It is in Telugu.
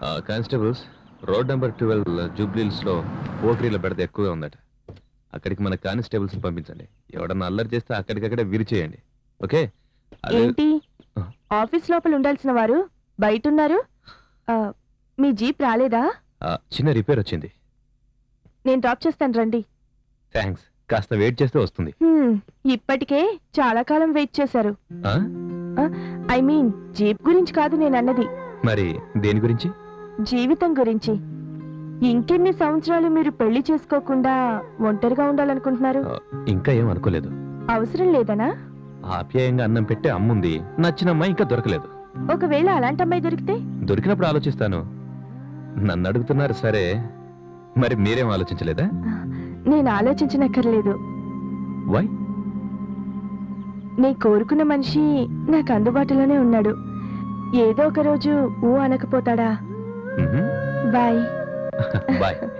Constables road number twelve Jubilee Hills లో పోకరీల బెడత ఎక్కువగా ఉందట అక్కడికి మన కానిస్టేబుల్స్ పంపించండి ఎవడన్నా అల్లరి చేస్తే అక్కడికక్కడే విరిచేయండి ఓకే అదే ఏంటి ఆ. ఆఫీస్ లోపల ఉండాల్సిన వారు బయట ఉన్నారు ఆ, మీ జీప్ రాలేదా ఆ, చిన్న రిపేర్ వచ్చింది నేను డ్రాప్ చేస్తాను రండి థ్యాంక్స్ కాస్త వెయిట్ చేస్తే వస్తుంది హ్మ్, ఇప్పటికే చాలా కాలం వెయిట్ చేశారు ఆ? ఐ మీన్ జీప్ గురించి కాదు నేను అన్నది మరి దేని గురించి జీవితం గురించి ఇంకెన్ని సంవత్సరాలు మీరు పెళ్లి చేసుకోకుండా ఒంటరిగా ఉండాలనుకుంటున్నారు ఆ, ఇంకా ఏం అనుకోలేదు అవసరం లేదనా ఆప్యాయంగా అన్నం పెట్టే అమ్ముంది నచ్చిన అమ్మాయి ఇంకా దొరకలేదు ఒకవేళ అలాంటి అమ్మాయి దొరికితే దొరికినప్పుడు ఆలోచిస్తాను నన్ను అడుగుతున్నారు సరే మరి మీరేం ఆలోచించలేదా నేను ఆలోచించనక్కర్లేదు వై నీ కోరుకున్న మనిషి నాకు అందుబాటులోనే ఉన్నాడు ఏదో ఒక రోజు ఊ అనకపోతాడా బాయ్ బాయ్